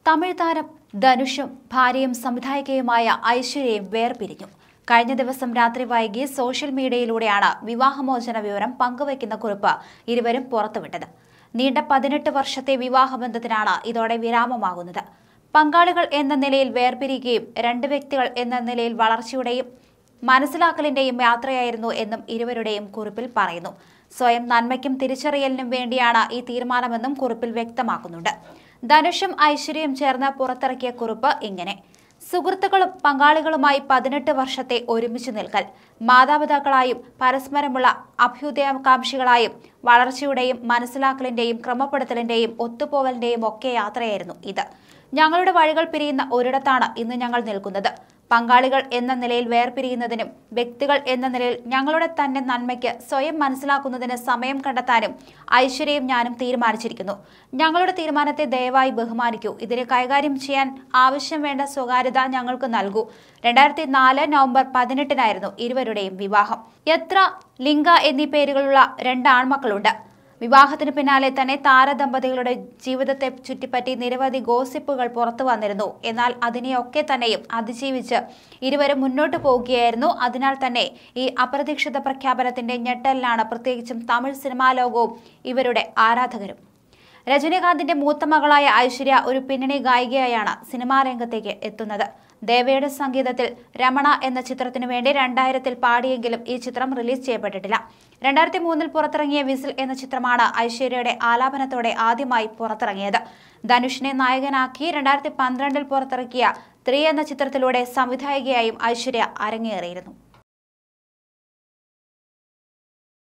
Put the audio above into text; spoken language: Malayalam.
തമിഴ് താരം ധനുഷും ഭാര്യയും സംവിധായകയുമായ ഐശ്വര്യയും വേർപിരിഞ്ഞു കഴിഞ്ഞ ദിവസം രാത്രി വൈകി സോഷ്യൽ മീഡിയയിലൂടെയാണ് വിവാഹമോചന വിവരം പങ്കുവയ്ക്കുന്ന കുറിപ്പ് ഇരുവരും പുറത്തുവിട്ടത് നീണ്ട പതിനെട്ട് വർഷത്തെ വിവാഹബന്ധത്തിനാണ് ഇതോടെ വിരാമമാകുന്നത് പങ്കാളികൾ എന്ന നിലയിൽ വേർപിരിയുകയും രണ്ട് വ്യക്തികൾ എന്ന നിലയിൽ വളർച്ചയുടെയും മനസ്സിലാക്കലിന്റെയും യാത്രയായിരുന്നു എന്നും ഇരുവരുടെയും കുറിപ്പിൽ പറയുന്നു സ്വയം നന്മയ്ക്കും തിരിച്ചറിയലിനും വേണ്ടിയാണ് ഈ തീരുമാനമെന്നും കുറിപ്പിൽ വ്യക്തമാക്കുന്നുണ്ട് ധനുഷും ഐശ്വര്യയും ചേർന്ന് പുറത്തിറക്കിയ കുറിപ്പ് ഇങ്ങനെ സുഹൃത്തുക്കളും പങ്കാളികളുമായി പതിനെട്ട് വർഷത്തെ ഒരുമിച്ച് നിൽക്കൽ മാതാപിതാക്കളായും പരസ്പരമുള്ള അഭ്യുദയകാംക്ഷികളായും വളർച്ചയുടെയും മനസ്സിലാക്കലിന്റെയും ക്രമപ്പെടുത്തലിന്റെയും ഒത്തുപോകലിന്റെയും ഒക്കെ യാത്രയായിരുന്നു ഇത് ഞങ്ങളുടെ വഴികൾ പിരിയുന്ന ഒരിടത്താണ് ഇന്ന് ഞങ്ങൾ നിൽക്കുന്നത് പങ്കാളികൾ എന്ന നിലയിൽ വേർപിരിയുന്നതിനും വ്യക്തികൾ എന്ന നിലയിൽ ഞങ്ങളുടെ തന്നെ നന്മയ്ക്ക് സ്വയം മനസ്സിലാക്കുന്നതിന് സമയം കണ്ടെത്താനും ഐശ്വര്യയും ഞാനും തീരുമാനിച്ചിരിക്കുന്നു ഞങ്ങളുടെ തീരുമാനത്തെ ദയവായി ബഹുമാനിക്കൂ ഇതിനെ കൈകാര്യം ചെയ്യാൻ ആവശ്യം വേണ്ട സ്വകാര്യത ഞങ്ങൾക്ക് നൽകൂ രണ്ടായിരത്തി നാല് നവംബർ പതിനെട്ടിനായിരുന്നു ഇരുവരുടെയും വിവാഹം എത്ര ലിംഗ എന്നീ പേരുകളുള്ള രണ്ട് ആൺമക്കളുണ്ട് വിവാഹത്തിന് പിന്നാലെ തന്നെ താരദമ്പതികളുടെ ജീവിതത്തെ ചുറ്റിപ്പറ്റി നിരവധി ഗോസിപ്പുകൾ പുറത്തു വന്നിരുന്നു എന്നാൽ അതിനെയൊക്കെ തന്നെയും അതിജീവിച്ച് ഇരുവരും മുന്നോട്ട് പോവുകയായിരുന്നു അതിനാൽ തന്നെ ഈ അപ്രതീക്ഷിത പ്രഖ്യാപനത്തിന്റെ ഞെട്ടലിലാണ് പ്രത്യേകിച്ചും തമിഴ് സിനിമാ ലോകവും ഇവരുടെ ആരാധകരും രജനീകാന്തിന്റെ മൂത്ത മകളായ ഐശ്വര്യ ഒരു പിന്നണി ഗായികയായാണ് സിനിമാ രംഗത്തേക്ക് എത്തുന്നത് ദേവയുടെ സംഗീതത്തിൽ രമണ എന്ന ചിത്രത്തിനു വേണ്ടി രണ്ടായിരത്തിൽ പാടിയെങ്കിലും ഈ ചിത്രം റിലീസ് ചെയ്യപ്പെട്ടിട്ടില്ല രണ്ടായിരത്തി മൂന്നിൽ പുറത്തിറങ്ങിയ വിസിൽ എന്ന ചിത്രമാണ് ഐശ്വര്യയുടെ ആലാപനത്തോടെ ആദ്യമായി പുറത്തിറങ്ങിയത് ധനുഷിനെ നായകനാക്കി രണ്ടായിരത്തി പന്ത്രണ്ടിൽ പുറത്തിറക്കിയ ത്രീ എന്ന ചിത്രത്തിലൂടെ സംവിധായികയായും ഐശ്വര്യ അരങ്ങേറിയിരുന്നു